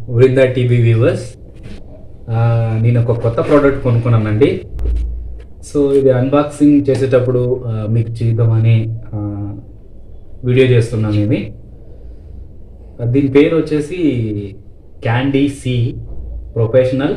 Vrinda TV viewers నేను ఒక కొత్త ప్రోడక్ట్ కొనుక్కున్నానండి సో ఇది అన్బాక్సింగ్ చేసేటప్పుడు ఆ, మీకు చేద్దామని ఆ, వీడియో చేస్తున్నాను ఇది దీని పేరు వచ్చేసి candy C professional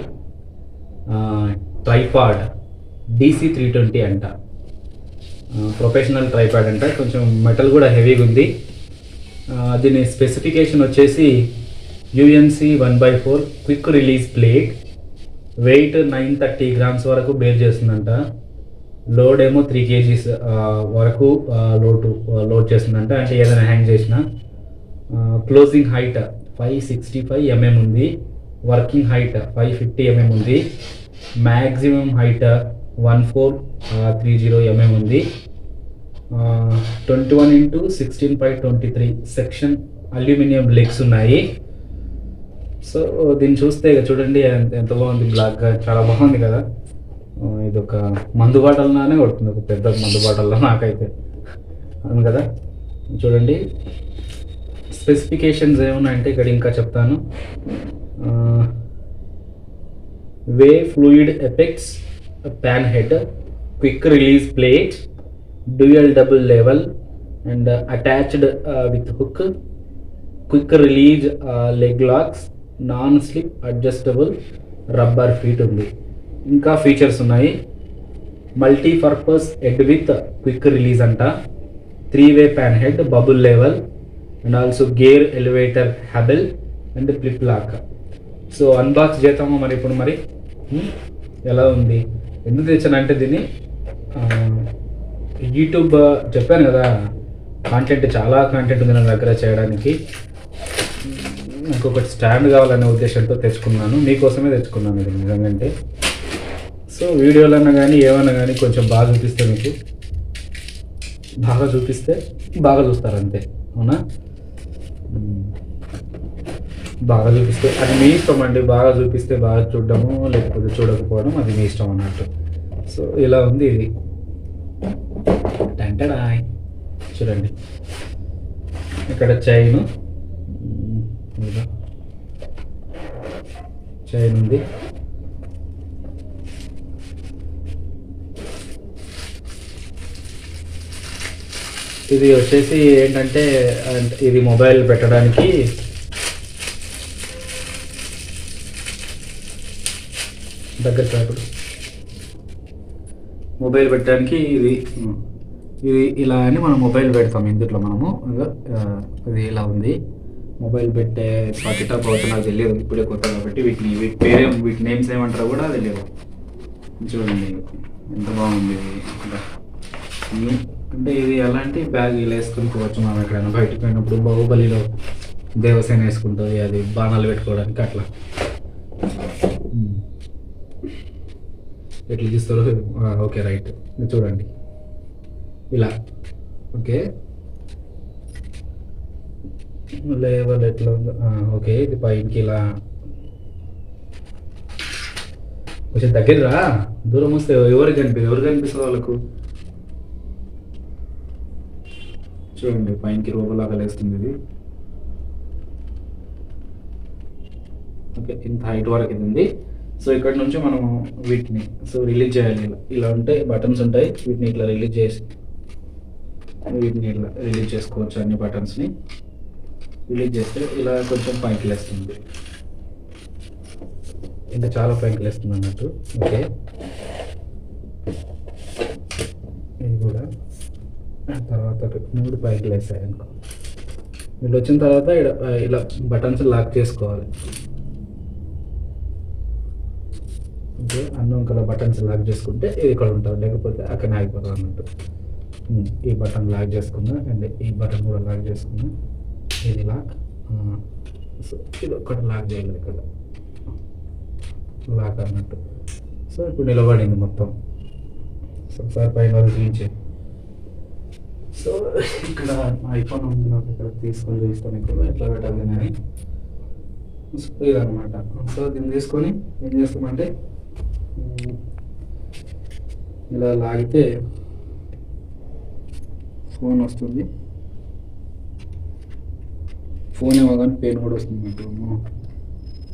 tripod DC three twenty అంట ప్రొఫెషనల్ ట్రైపాడ్ అంట కొంచెం మెటల్ కూడా హెవీగా ఉంది ఆ, దీని స్పెసిఫికేషన్ వచ్చేసి UNC one by four quick release plate weight nine thirty grams వరకు బేర్ చేస్తుందంట లోడ్ ఏమో త్రీ కేజీస్ వరకు లోడ్ లోడ్ చేస్తుందంట అంటే ఏదైనా హ్యాంగ్ చేసిన closing height five sixty five mm ఉంది working height five fifty mm ఉంది maximum height one four three zero mm ఉంది twenty one into sixteen by twenty three section aluminium legs ఉన్నాయి so దీన్ని చూస్తే ఇక చూడండి ఎంత ఎంత బాగుంది బ్లాక్గా చాలా బాగుంది కదా ఆ, ఇది ఒక మందు బాటల్లానే కొడుతుంది ఒక పెద్ద మందు బాటల్లో నాకైతే అవును కదా చూడండి స్పెసిఫికేషన్స్ ఏమున్నాయంటే ఇక్కడ ఇంకా చెప్తాను way fluid effects pan head quick release plate dual double level and attached with hook quick release leg locks non slip adjustable rubber feet ఉంది ఇంకా ఫీచర్స్ ఉన్నాయి multipurpose head with quick release అంట three way pan head bubble level and also gear elevator హ్యాబెల్ and flip lock so unbox చేద్దామా మరి ఇప్పుడు మరి హ్మ్? ఎలా ఉంది ఎందుకు తెచ్చానంటే దీన్ని ఆ, యూట్యూబ్ చెప్పాను కదా కాంటెంట్ చాలా కాంటెంట్ ఉంది నా దగ్గర చేయడానికి ఇంకొకటి స్టాండ్ కావాలనే ఉద్దేశంతో తెచ్చుకున్నాను మీకోసమే తెచ్చుకున్నాను ఇది నిజంగా సో వీడియోలన్నా కానీ ఏమన్నా కానీ కొంచెం బాగా చూపిస్తే మీకు బాగా చూపిస్తే బాగా చూస్తారు అంతే అవునా మ్మ్. బాగా చూపిస్తే అది మీ ఇష్టం అండి బాగా చూపిస్తే బాగా చూడడము లేకపోతే చూడకపోవడం అది మీ ఇష్టం అన్నట్టు సో ఇలా ఉంది ఇది టంటడాయ్ చూడండి ఇక్కడ చైన్ చైన్ ఉంది ఇది వచ్చేసి ఏంటంటే అంటే ఇది మొబైల్ పెట్టడానికి దగ్గర కాకుండా మొబైల్ పెట్టడానికి ఇది ఉమ్, ఇది ఇలా అని మనం మొబైల్ పెడతాం ఇందులో మనము ఇదిగో, ఆ, ఇది ఇలా ఉంది మొబైల్ పెట్టే పాకెట్ పోతే నాకు తెలియదు ఇప్పుడే కొత్త కాబట్టి వీటిని వీటి పేరే వీటి నేమ్స్ ఏమంటారో కూడా తెలియదు చూడండి ఎంత బాగుంది ఇది ఇంకా. ఉమ్, అంటే ఇది ఎలాంటి బ్యాగ్ ఇలా వేసుకుని పోవచ్చు మనం ఎక్కడైనా బయటకు పోయినప్పుడు బాహుబలిలో దేవసేన వేసుకుంటుంది అది బాణాలు పెట్టుకోవడానికి అట్లా ఉమ్. ఎట్లా తీస్తారో ఆ, ఓకే రైట్ ఇది చూడండి ఇలా ఓకే లేవల్ ఎట్లా ఉందో ఆ, ఓకే ఇది పైకి ఇలా కొంచెం దగ్గర రా దూరం వస్తే ఎవరికి కనిపిస్తుంది ఎవరు కనిపిస్తుంది వాళ్ళకు చూడండి పైనకి రోబలాగా లేస్తుంది ఇది ఓకే ఇంత హైట్ వరకు ఇది ఉంది సో ఇక్కడ నుంచి మనం వీటిని సో రిలీజ్ చేయాలి ఇలా ఇలా ఉంటాయి బటన్స్ ఉంటాయి వీటిని ఇట్లా రిలీజ్ చేసి వీటిని ఇట్లా రిలీజ్ చేసుకోవచ్చు అన్ని బటన్స్ని రిలీజ్ చేస్తే ఇలా కొంచెం పైకి లేస్తుంది ఇంకా చాలా పైకి లేస్తుంది అన్నట్టు ఓకే ఇది కూడా తర్వాత ఒక మూడు పైకి లేస్తాయి అనుకో వీళ్ళు వచ్చిన తర్వాత ఈడ- ఇలా బటన్స్ లాక్ చేసుకోవాలి ఓకే అన్నం కలర్ బటన్స్ లాక్ చేసుకుంటే ఇది ఇక్కడ ఉంటుంది లేకపోతే అక్కడ ఆగిపోతుంది అన్నట్టు ఉమ్, ఈ బటన్ లాక్ చేసుకున్నా అండ్ ఈ బటన్ కూడా లాక్ చేసుకున్నా ఇది లాక్ ఆ, సో ఇది ఒకటి లాక్ చేయాలి ఇక్కడ లాక్ అన్నట్టు సో ఇప్పుడు నిలబడింది మొత్తం సో ఒకసారి పైన వరకు చూపించే సో ఇక్కడ ఐఫోన్ ఉంది నాకు ఇక్కడ తీసుకొని చూపిస్తాను ఇక్కడ ఎట్లా పెట్టాలి అని సో ఇదనమాట సో దీన్ని తీసుకొని ఏం చేస్తామంటే ఉమ్, ఇలా లాగితే ఫోన్ వస్తుంది ఫోన్ ఏమో కానీ పెయిన్ కూడా వస్తుంది నాకు అమ్మో.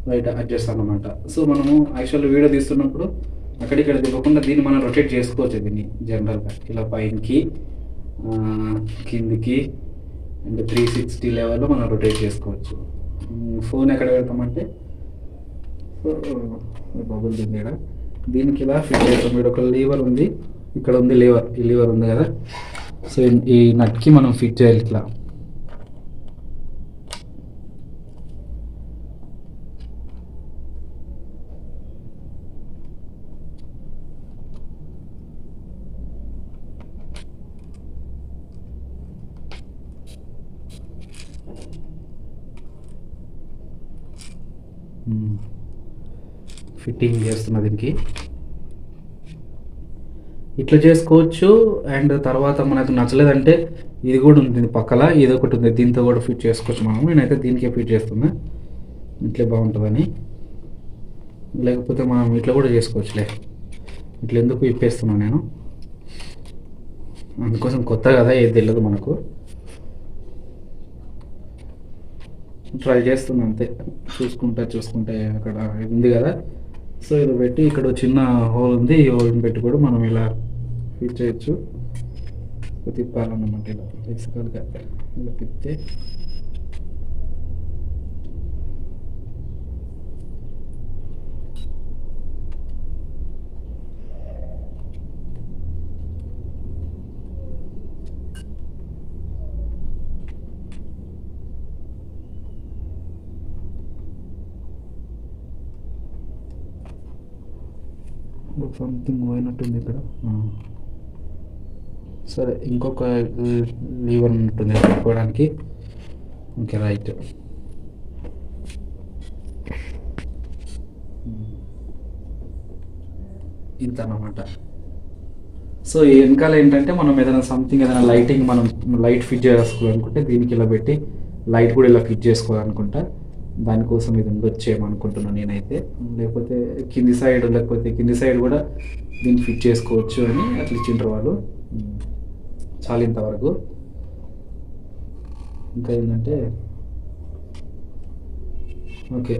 రైట్ అడ్జస్ట్ అనమాట సో మనము యాక్చువల్ వీడియో తీస్తున్నప్పుడు అక్కడిక్కడ తిప్పకుండా దీన్ని మనం రొటేట్ చేసుకోవచ్చు దీన్ని జనరల్గా ఇలా పైనకి ఆ, కిందికి అండ్ త్రీ సిక్స్టీ లెవెల్లో మనం రొటేట్ చేసుకోవచ్చు ఫోన్ ఎక్కడ పెడతామంటే బబుల్ ఉంది ఇక్కడ దీనికి ఇలా ఫిట్ చేస్తాం ఇక్కడ ఒక లీవర్ ఉంది ఇక్కడ ఉంది లీవర్ ఈ లీవర్ ఉంది కదా సో ఈ- ఈ నట్కి మనం ఫిట్ చేయాలి ఇట్లా ఫిట్టింగ్ చేస్తున్నా దీనికి ఇట్లా చేసుకోవచ్చు అండ్ తర్వాత మనకు నచ్చలేదంటే ఇది కూడా ఉంటుంది పక్కల ఇది ఒకటి ఉంది దీంతో కూడా ఫిట్ చేసుకోవచ్చు మనం నేనైతే దీనికే ఫిట్ చేస్తున్నా ఇట్లే బాగుంటుందని లేకపోతే మనం ఇట్లా కూడా చేసుకోవచ్చులే ఇట్లా ఎందుకు ఇప్పేస్తున్నాను నేను అందుకోసం కొత్త కదా ఏది తెలియదు మనకు ట్రై చేస్తున్నా అంతే చూసుకుంటా చూసుకుంటే అక్కడ ఇది ఉంది కదా సో ఇది పెట్టి ఇక్కడ ఒక చిన్న హోల్ ఉంది ఈ హోల్ని పెట్టి కూడా మనం ఇలా ఫిట్ చేయొచ్చు సో తిప్పాలన్నమాట ఇలా బేసికల్గా ఇలా తిప్పితే సంథింగ్ పోయినట్టుంది ఇక్కడ ఆ. సరే ఇంకొక లీవర్ ఉంటుంది పెట్టుకోవడానికి ఓకే రైట్ ఇంత అన్నమాట సో ఈ వెనకాల ఏంటంటే మనం ఏదైనా సంథింగ్ ఏదైనా లైటింగ్ మనం లైట్ ఫిట్ చేసుకోవాలనుకుంటే దీనికి ఇలా పెట్టి లైట్ కూడా ఇలా ఫిట్ చేసుకోవాలనుకుంటా దానికోసం ఇది ఉండొచ్చేమనుకుంటున్నాను నేనైతే లేకపోతే కింది సైడ్ లేకపోతే కింది సైడ్ కూడా దీన్ని ఫిట్ చేసుకోవచ్చు అని అట్లా ఇచ్చిండ్రు వాళ్ళు చాలు ఇంతవరకు ఇంకా ఏంటంటే ఓకే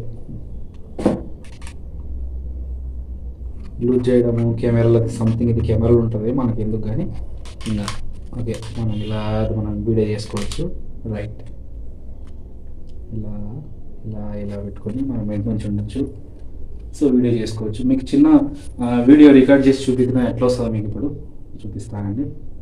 లూజ్ చేయడము కెమెరాలో సంథింగ్ ఇది కెమెరాలు ఉంటుంది మనకి ఎందుకు కానీ ఇంకా ఓకే మనం ఇలా అది మనం వీడియో చేసుకోవచ్చు రైట్ ఇలా ఇలా ఇలా పెట్టుకొని మనం ఎంత నుంచి ఉండొచ్చు సో వీడియో చేసుకోవచ్చు మీకు చిన్న ఆ, వీడియో రికార్డ్ చేసి చూపించిన ఎట్లా వస్తుందో మీకు ఇప్పుడు చూపిస్తానండి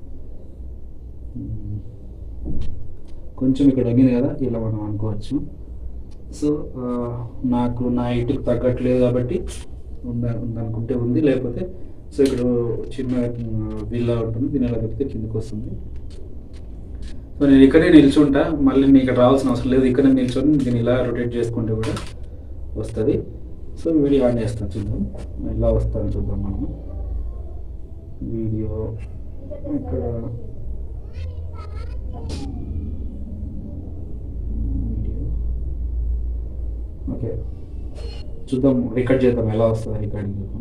మ్మ్. కొంచెం ఇక్కడ తగ్గింది కదా ఇలా మనం అనుకోవచ్చు సో ఆ, నాకు నా ఇంటికి తగ్గట్లేదు కాబట్టి ఉందా ఉందనుకుంటే ఉంది లేకపోతే సో ఇక్కడ చిన్న విల్లా ఉంటుంది దీని ఎలా తిప్పితే కిందకి వస్తుంది సో నేను ఇక్కడే నిల్చుంటా మళ్ళీ నేను ఇక్కడ రావాల్సిన అవసరం లేదు ఇక్కడే నిల్చొని దీన్ని ఇలా రొటేట్ చేసుకుంటే కూడా వస్తుంది సో వీడియో ఆన్ చేస్తాను చూద్దాం ఎలా వస్తుందని చూద్దాం మనం వీడియో ఇక్కడ వీడియో ఓకే చూద్దాం రికార్డ్ చేద్దాం ఎలా వస్తుంది రికార్డింగ్ చూద్దాం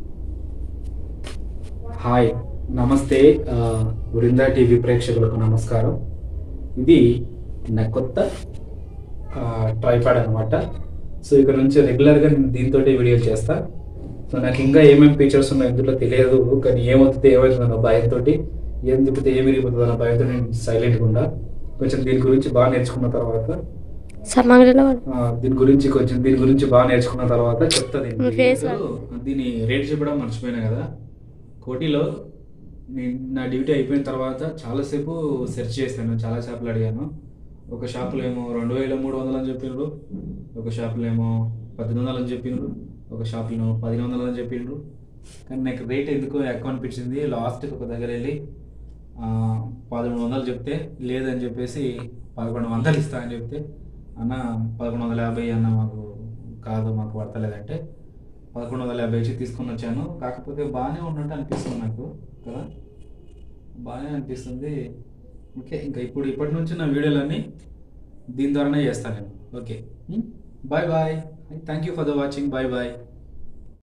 హాయ్ నమస్తే ఆ, వృందా టీవీ ప్రేక్షకులకు నమస్కారం ఇది నా కొత్త ట్రైపాడ్ అనమాట సో ఇక్కడ నుంచి రెగ్యులర్గా నేను దీంతో వీడియో చేస్తా సో నాకు ఇంకా ఏమేమి ఫీచర్స్ ఉన్నాయో ఇందులో తెలియదు కానీ ఏమవుతుంది ఏమవుతుంది అన్న భయంతో ఏం తిప్పితే ఏమి ఇరిగిపోతుంది అన్న భయంతో నేను సైలెంట్గా ఉండా కొంచెం దీని గురించి బాగా నేర్చుకున్న తర్వాత సమాజంలో ఆ, దీని గురించి కొంచెం దీని గురించి బాగా నేర్చుకున్న తర్వాత చెప్తా దీని మీ face గురించి. దీని రేట్ చెప్పడం మర్చిపోయినా కదా కోటిలో నేను నా డ్యూటీ అయిపోయిన తర్వాత చాలాసేపు సెర్చ్ చేశాను చాలా షాపులు అడిగాను ఒక షాపులో ఏమో రెండు వేల మూడు వందలు అని చెప్పిండ్రు ఒక షాపులో ఏమో పద్దెనిమిది వందలు అని చెప్పిండ్రు ఒక షాపులో పదిహేను వందలు అని చెప్పిండ్రు కానీ నాకు రేట్ ఎందుకో ఎక్కువ అనిపించింది లాస్ట్కి ఒక దగ్గర వెళ్ళి ఆ, పదమూడు వందలు చెప్తే లేదని చెప్పేసి పదకొండు వందలు ఇస్తా అని చెప్తే అన్న పదకొండు వందల యాభై అన్న మాకు కాదు మాకు పడతలేదంటే పదకొండు వందల యాభై ఇచ్చి తీసుకొని వచ్చాను కాకపోతే బాగానే ఉన్నట్టు అనిపిస్తుంది నాకు కదా బాగానే అనిపిస్తుంది ఓకే ఇంకా ఇప్పుడు ఇప్పటి నుంచి నా వీడియోలన్నీ దీని ద్వారానే చేస్తాను నేను okay bye bye thank you for the watching bye bye